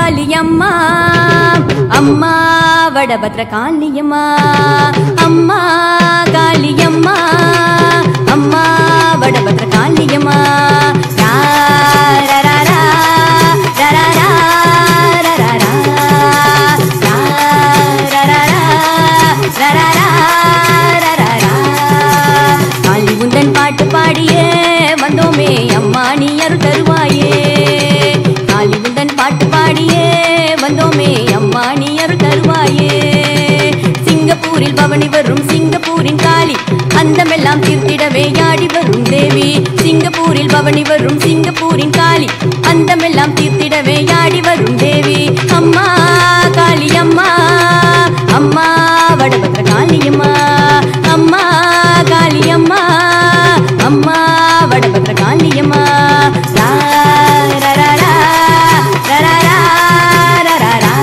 காளியம்மா அம்மா வடபத்ர காளியம்மா அம்மா காளியம்மா அம்மா வடபத்ர காளியம்மா ரா, ரா, ரா, ரா, ரா, ரா, ரா, ரா, ரா, ரா. ரா, ரா, ரா, ரா, ரா, ரா, ரா, ரா, ரா, ரா. காளி உந்தன் பாட்டு பாடியே வந்தோமே அம்மா நீ அருள் தருவாயே காளி உந்தன் பாட்டு பாடியே வந்தோமே அம்மா நீ அருள் தருவாயே சிங்கப்பூரில் பவனி வரும் சிங்கப்பூரின் காளி அந்தமெல்லாம் தீர்த்திடவே யாடி வரும் தேவி சிங்கப்பூரில் பவனி வரும் சிங்கப்பூரின் காளி அந்தமெல்லாம் தீர்த்திடவே யாடி வரும் தேவி அம்மா காளி அம்மா அம்மா வடபத்ர காளியம்மா அம்மா காளியம்மா அம்மா வடபத்ர காளியம்மா ரா, ரா, ரா, ரா, ரா, ரா, ரா, ரா, ரா, ரா.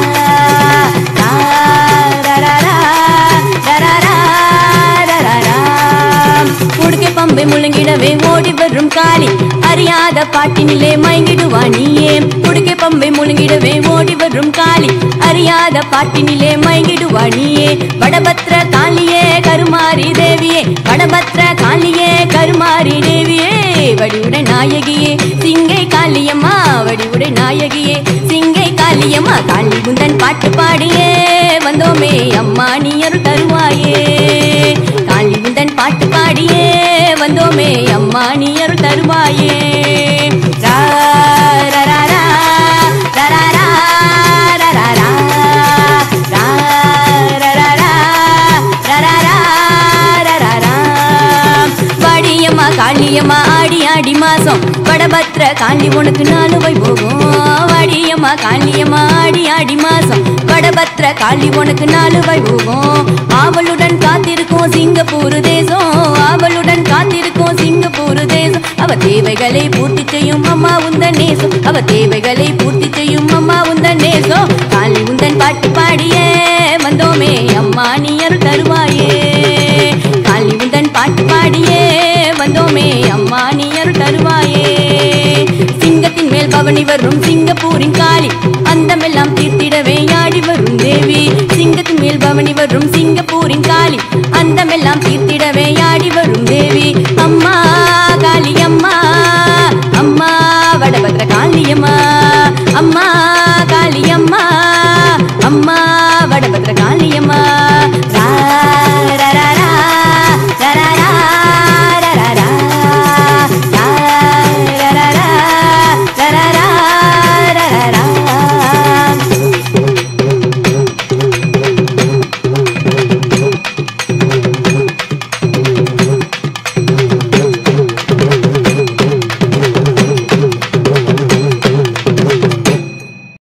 ரா, ரா, ரா, ரா, ரா, ரா, ரா, ரா, ரா, ரா. உடுக்கை பம்பை முழங்கிடவே ஓடி வரும் காளி அறியாத பாட்டினிலே மயங்கிடுவா நீயே உடுக்கை பம்பை முழங்கிடவே ஓடி வரும் காளி அறியாத பாட்டினிலே மயங்கிடுவா நீயே வடபத்ர காளியே கருமாரி தேவியே வடபத்ர காளியே கருமாரி தேவியே வடிவுடை நாயகியே சிங்கை காளியம்மா வடிவுடை நாயகியே சிங்கை காளியம்மா காளி குந்தன் பாட்டு பாடியே வந்தோமே அம்மா நீ அருள் தருவாயே காளி குந்தன் பாட்டு பாடியே வந்தோமே அம்மா நீ அருள் தருவாயே ரா, ரா, ரா, ரா, ரா, ரா, ரா, ரா, ரா, ரா. ரா, ரா, ரா, ரா, ரா, ரா, ரா, ரா, ரா, ரா. வாடியம்மா காளியம்மா ஆடி ஆடி மாசம் வடபத்ர காளி உனக்கு நாலு வை போகும் வாடியம்மா காளியம்மா ஆடி ஆடி மாசம் வடபத்ர காளி உனக்கு நாலு வை போகும் ஆவலுடன் காத்திருக்கும் சிங்கப்பூர் தேசம் ஆவலுடன் காத்திருக்கும் சிங்கப்பூர் தேசம் அவ தேவைகளை பூர்த்தி செய்யும் அம்மா உந்தன் நேசம் அவ தேவைகளை பூர்த்தி செய்யும் அம்மா உந்தன் நேசம் காளி உந்தன் பாட்டு பாடியே வந்தோமே அம்மா நீ அருள் தருவாயே காளி உந்தன் பாட்டு பாடியே வந்தோமே அம்மா நீ அருள் தருவாயே சிங்கத்தின் மேல் பவனி வரும் சிங்கப்பூரின் காளி அந்தமெல்லாம் தீர்த்திடவே யாடி வரும் தேவி சிங்கத்தின் மேல் பவனி வரும் சிங்கப்பூரின் காளி அந்தமெல்லாம் தீர்த்திடவே யாடி வரும் தேவி அம்மா காளி அம்மா அம்மா வடபத்ர காளியம்மா அம்மா